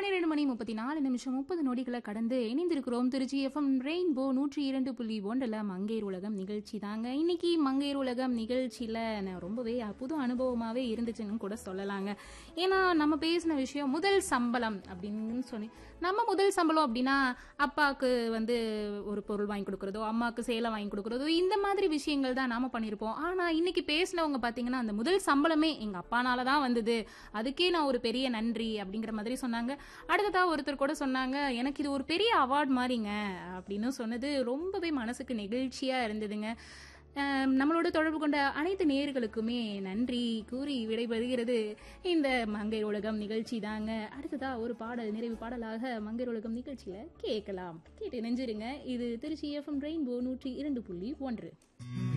பன்னிரெண்டு மணி முப்பத்தி நாலு நிமிஷம் முப்பது நொடிகளை கடந்து இணைந்திருக்கிறோம் திருச்சி எஃப்எம் ரெயின்போ நூற்றி இரண்டு புள்ளி ஒன்றில் மங்கையர் உலகம் நிகழ்ச்சி தாங்க இன்னைக்கு மங்கையர் உலகம் நிகழ்ச்சியில் நான் ரொம்பவே புது அனுபவமாகவே இருந்துச்சுன்னு கூட சொல்லலாங்க ஏன்னா நம்ம பேசின விஷயம் முதல் சம்பளம் அப்படின்னு சொல்லி நம்ம முதல் சம்பளம் அப்படின்னா அப்பாவுக்கு வந்து ஒரு பொருள் வாங்கி கொடுக்குறதோ அம்மாவுக்கு சேலை வாங்கி கொடுக்குறதோ இந்த மாதிரி விஷயங்கள் தான் நாம பண்ணியிருப்போம் ஆனால் இன்னைக்கு பேசினவங்க பார்த்தீங்கன்னா அந்த முதல் சம்பளமே எங்கள் அப்பானால தான் வந்தது அதுக்கே நான் ஒரு பெரிய நன்றி அப்படிங்கிற மாதிரி சொன்னாங்க அடுத்ததா ஒருத்தர் கூட சொன்னாங்க எனக்கு இது ஒரு பெரிய அவார்ட் மாதிரிங்க அப்படின்னு சொன்னது ரொம்பவே மனசுக்கு நெகிழ்ச்சியா இருந்ததுங்க அஹ் நம்மளோட தொடர்பு கொண்ட அனைத்து நேயர்களுக்குமே நன்றி கூறி விடைபெறுகிறது இந்த மங்கை உலகம் நிகழ்ச்சி தாங்க அடுத்ததா ஒரு பாடல் நிறைவு பாடலாக மங்கை உலகம் நிகழ்ச்சியில கேட்கலாம் கேட்டு நெஞ்சிருங்க இது திருச்சி எஃப்எம் ரெயின்போ நூற்றி இரண்டு புள்ளி ஒன்று